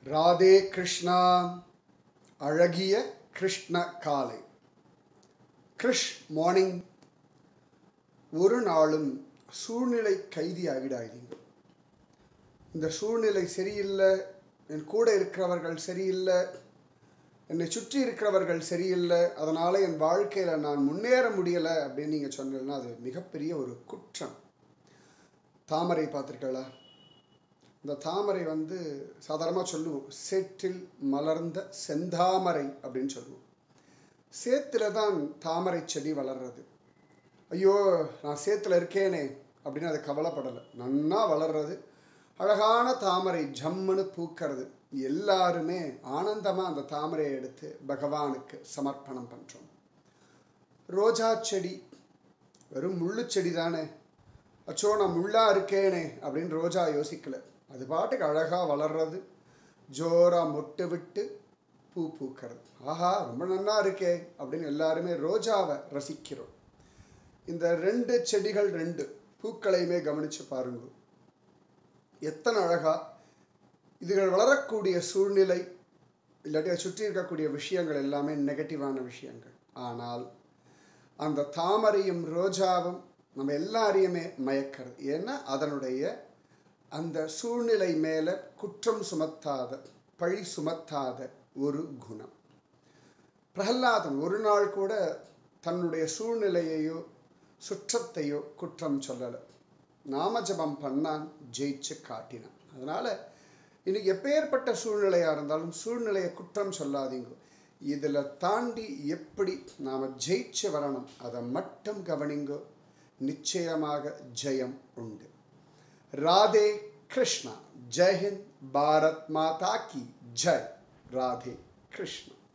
ராதே கிருஷ்ணா அழகிய கிருஷ்ண காலை கிருஷ் மார்னிங் ஒரு நாளும் சூழ்நிலை கைதி ஆகிடாதீங்க இந்த சூழ்நிலை சரியில்லை என் கூட இருக்கிறவர்கள் சரியில்லை என்னை சுற்றி இருக்கிறவர்கள் சரியில்லை அதனால் என் வாழ்க்கையில் நான் முன்னேற முடியலை அப்படின்னு நீங்கள் சொன்னீங்கன்னா அது மிகப்பெரிய ஒரு குற்றம் தாமரை பார்த்துருக்கீங்களா இந்த தாமரை வந்து சாதாரணமாக சொல்லுவோம் சேற்றில் மலர்ந்த செந்தாமரை அப்படின்னு சொல்லுவோம் சேத்துல தான் தாமரை செடி வளர்றது ஐயோ நான் சேத்துல இருக்கேனே அப்படின்னு அது கவலைப்படலை நன்னா வளர்றது அழகான தாமரை ஜம்முன்னு பூக்கிறது எல்லாருமே ஆனந்தமாக அந்த தாமரையை எடுத்து பகவானுக்கு சமர்ப்பணம் பண்ணுறோம் ரோஜா செடி வெறும் முள்ளு செடி தானே அச்சோ நான் முள்ளா இருக்கேனே அப்படின்னு ரோஜா யோசிக்கல அது பாட்டுக்கு அழகாக வளர்றது ஜோரா மொட்டு விட்டு பூ பூக்கிறது ஆஹா ரொம்ப நன்னா இருக்கே அப்படின்னு எல்லாருமே ரோஜாவை ரசிக்கிறோம் இந்த ரெண்டு செடிகள் ரெண்டு பூக்களையுமே கவனித்து பாருங்க எத்தனை அழகா இதுகள் வளரக்கூடிய சூழ்நிலை இல்லாட்டி அதை சுற்றி இருக்கக்கூடிய விஷயங்கள் எல்லாமே நெகட்டிவான விஷயங்கள் ஆனால் அந்த தாமரையும் ரோஜாவும் நம்ம எல்லாரையுமே மயக்கிறது ஏன்னா அதனுடைய அந்த சூழ்நிலை மேலே குற்றம் சுமத்தாத பழி சுமத்தாத ஒரு குணம் பிரகலாதன் ஒரு நாள் கூட தன்னுடைய சூழ்நிலையையோ சுற்றத்தையோ குற்றம் சொல்லலை நாமஜபம் பண்ணான் ஜெயிச்சு காட்டினான் அதனால் இன்னைக்கு எப்பேற்பட்ட சூழ்நிலையாக இருந்தாலும் சூழ்நிலையை குற்றம் சொல்லாதீங்க இதில் தாண்டி எப்படி நாம் ஜெயிச்சு வரணும் அதை மட்டும் கவனிங்கோ நிச்சயமாக ஜெயம் உண்டு ராதே கிருஷ்ணா ஜெய் ஹிந்த் பாரத் மாதா கி ஜெய் ராதே கிருஷ்ணா